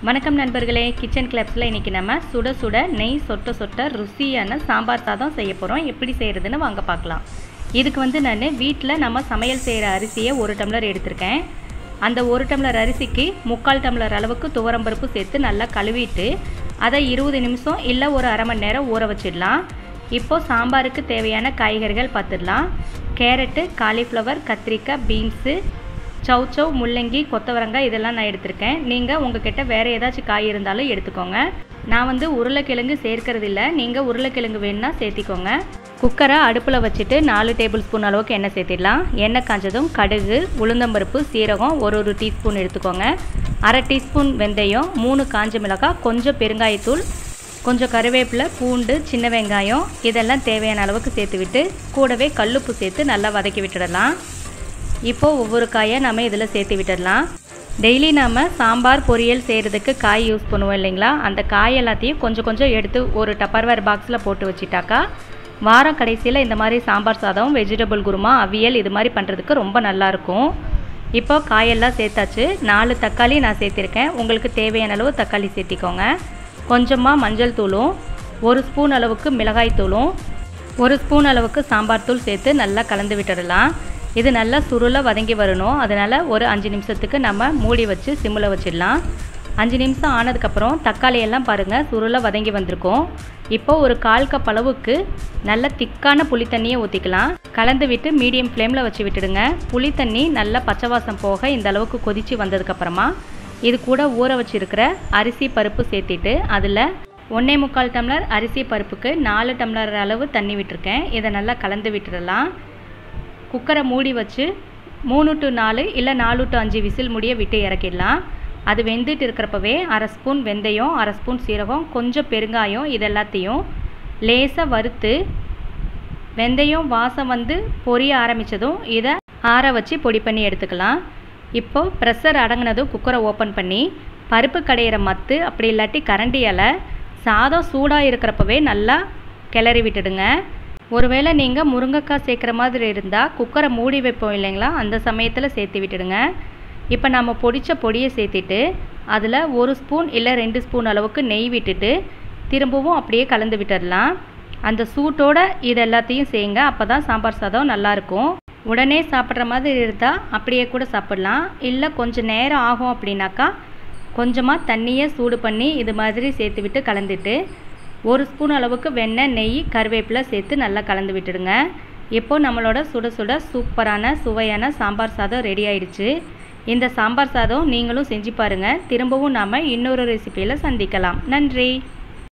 வணக்கம் நண்பர்களே கிச்சன் கிளப்ஸில் இன்றைக்கி நம்ம சுட சுட நெய் சொட்ட சொட்ட ருசியான சாம்பார் சாதம் செய்ய போகிறோம் எப்படி செய்கிறதுன்னு வாங்க பார்க்கலாம் இதுக்கு வந்து நான் வீட்டில் நம்ம சமையல் செய்கிற அரிசியை ஒரு டம்ளர் எடுத்திருக்கேன் அந்த ஒரு டம்ளர் அரிசிக்கு முக்கால் டம்ளர் அளவுக்கு துவரம்பருப்பு சேர்த்து நல்லா கழுவிட்டு அதை இருபது நிமிஷம் இல்லை ஒரு அரை மணி நேரம் ஊற வச்சிடலாம் இப்போது சாம்பாருக்கு தேவையான காய்கறிகள் பார்த்துடலாம் கேரட்டு காலிஃப்ளவர் கத்திரிக்காய் பீன்ஸு சௌச்சௌ முள்ளங்கி கொத்தவரங்காய் இதெல்லாம் நான் எடுத்திருக்கேன் நீங்கள் உங்ககிட்ட வேறு ஏதாச்சும் காய் இருந்தாலும் எடுத்துக்கோங்க நான் வந்து உருளைக்கிழங்கு சேர்க்கறது இல்லை நீங்கள் உருளைக்கிழங்கு வேணுன்னா சேர்த்திக்கோங்க குக்கரை அடுப்பில் வச்சுட்டு நாலு டேபிள் ஸ்பூன் அளவுக்கு எண்ணெய் சேர்த்திடலாம் எண்ணெய் காஞ்சதும் கடுகு உளுந்தம்பருப்பு சீரகம் ஒரு ஒரு டீஸ்பூன் எடுத்துக்கோங்க அரை டீஸ்பூன் வெந்தயம் மூணு காஞ்ச மிளகாய் கொஞ்சம் பெருங்காயத்தூள் கொஞ்சம் கருவேப்பிலை பூண்டு சின்ன வெங்காயம் இதெல்லாம் தேவையான அளவுக்கு சேர்த்து விட்டு கூடவே கல்லுப்பு சேர்த்து நல்லா வதக்கி விட்டுடலாம் இப்போது ஒவ்வொரு காயை நம்ம இதில் சேர்த்து விட்டுடலாம் டெய்லி நாம் சாம்பார் பொரியல் செய்கிறதுக்கு காய் யூஸ் பண்ணுவோம் இல்லைங்களா அந்த காய் எல்லாத்தையும் கொஞ்சம் கொஞ்சம் எடுத்து ஒரு டப்பர்வேர் பாக்ஸில் போட்டு வச்சிட்டாக்கா வாரம் கடைசியில் இந்த மாதிரி சாம்பார் சாதம் வெஜிடபிள் குருமா அவியல் இது மாதிரி பண்ணுறதுக்கு ரொம்ப நல்லாயிருக்கும் இப்போ காயெல்லாம் சேர்த்தாச்சு நாலு தக்காளி நான் சேர்த்திருக்கேன் உங்களுக்கு தேவையான அளவு தக்காளி சேர்த்திக்கோங்க கொஞ்சமாக மஞ்சள் தூளும் ஒரு ஸ்பூன் அளவுக்கு மிளகாய் தூளும் ஒரு ஸ்பூன் அளவுக்கு சாம்பார் தூள் சேர்த்து நல்லா கலந்து விட்டுடலாம் இது நல்லா சுருள வதங்கி வரணும் அதனால் ஒரு அஞ்சு நிமிஷத்துக்கு நம்ம மூடி வச்சு சிம்மில் வச்சிடலாம் அஞ்சு நிமிஷம் ஆனதுக்கப்புறம் தக்காளி எல்லாம் பாருங்கள் சுருள வதங்கி வந்திருக்கும் இப்போது ஒரு கால் கப் அளவுக்கு நல்ல திக்கான புளி தண்ணியை ஊற்றிக்கலாம் கலந்து விட்டு மீடியம் ஃப்ளேமில் வச்சு விட்டுடுங்க புளி தண்ணி நல்லா பச்சை வாசம் போக இந்த அளவுக்கு கொதித்து வந்ததுக்கப்புறமா இது கூட ஊற வச்சுருக்கிற அரிசி பருப்பு சேர்த்திட்டு அதில் ஒன்றே முக்கால் டம்ளர் அரிசி பருப்புக்கு நாலு டம்ளர் அளவு தண்ணி விட்டுருக்கேன் இதை நல்லா கலந்து விட்டுடலாம் குக்கரை மூடி வச்சு மூணு டு நாலு இல்லை நாலு டு அஞ்சு விசில் முடிய விட்டு இறக்கிடலாம் அது வெந்துட்டு இருக்கிறப்பவே அரை ஸ்பூன் வெந்தயம் அரை ஸ்பூன் சீரகம் கொஞ்சம் பெருங்காயம் இது எல்லாத்தையும் லேசாக வறுத்து வெந்தயம் வாசம் வந்து பொரிய ஆரம்பித்ததும் இதை ஆற வச்சு பொடி பண்ணி எடுத்துக்கலாம் இப்போது ப்ரெஷர் அடங்கினதும் குக்கரை ஓப்பன் பண்ணி பருப்பு கடையிற மத்து அப்படி இல்லாட்டி கரண்டி இலை சாதம் சூடாக இருக்கிறப்பவே நல்லா கிளறி விட்டுடுங்க ஒருவேளை நீங்கள் முருங்கைக்காய் சேர்க்குற மாதிரி இருந்தால் குக்கரை மூடி வைப்போம் இல்லைங்களா அந்த சமயத்தில் சேர்த்து விட்டுடுங்க இப்போ நம்ம பொடித்த பொடியை சேர்த்திட்டு அதில் ஒரு ஸ்பூன் இல்லை ரெண்டு ஸ்பூன் அளவுக்கு நெய் விட்டுட்டு திரும்பவும் அப்படியே கலந்து விட்டுடலாம் அந்த சூட்டோட இது எல்லாத்தையும் செய்யுங்க அப்போ தான் சாம்பார் சாதம் நல்லாயிருக்கும் உடனே சாப்பிட்ற மாதிரி இருந்தால் அப்படியே கூட சாப்பிட்லாம் இல்லை கொஞ்சம் நேரம் ஆகும் அப்படின்னாக்கா கொஞ்சமாக தண்ணியை சூடு பண்ணி இது மாதிரி சேர்த்து விட்டு கலந்துட்டு ஒரு ஸ்பூன் அளவுக்கு வெண்ணெய் நெய் கருவேப்பிலை சேர்த்து நல்லா கலந்து விட்டுடுங்க இப்போது நம்மளோட சுட சுட சூப்பரான சுவையான சாம்பார் சாதம் ரெடி ஆயிடுச்சு இந்த சாம்பார் சாதம் நீங்களும் செஞ்சு பாருங்கள் திரும்பவும் நாம் இன்னொரு ரெசிப்பியில் சந்திக்கலாம் நன்றி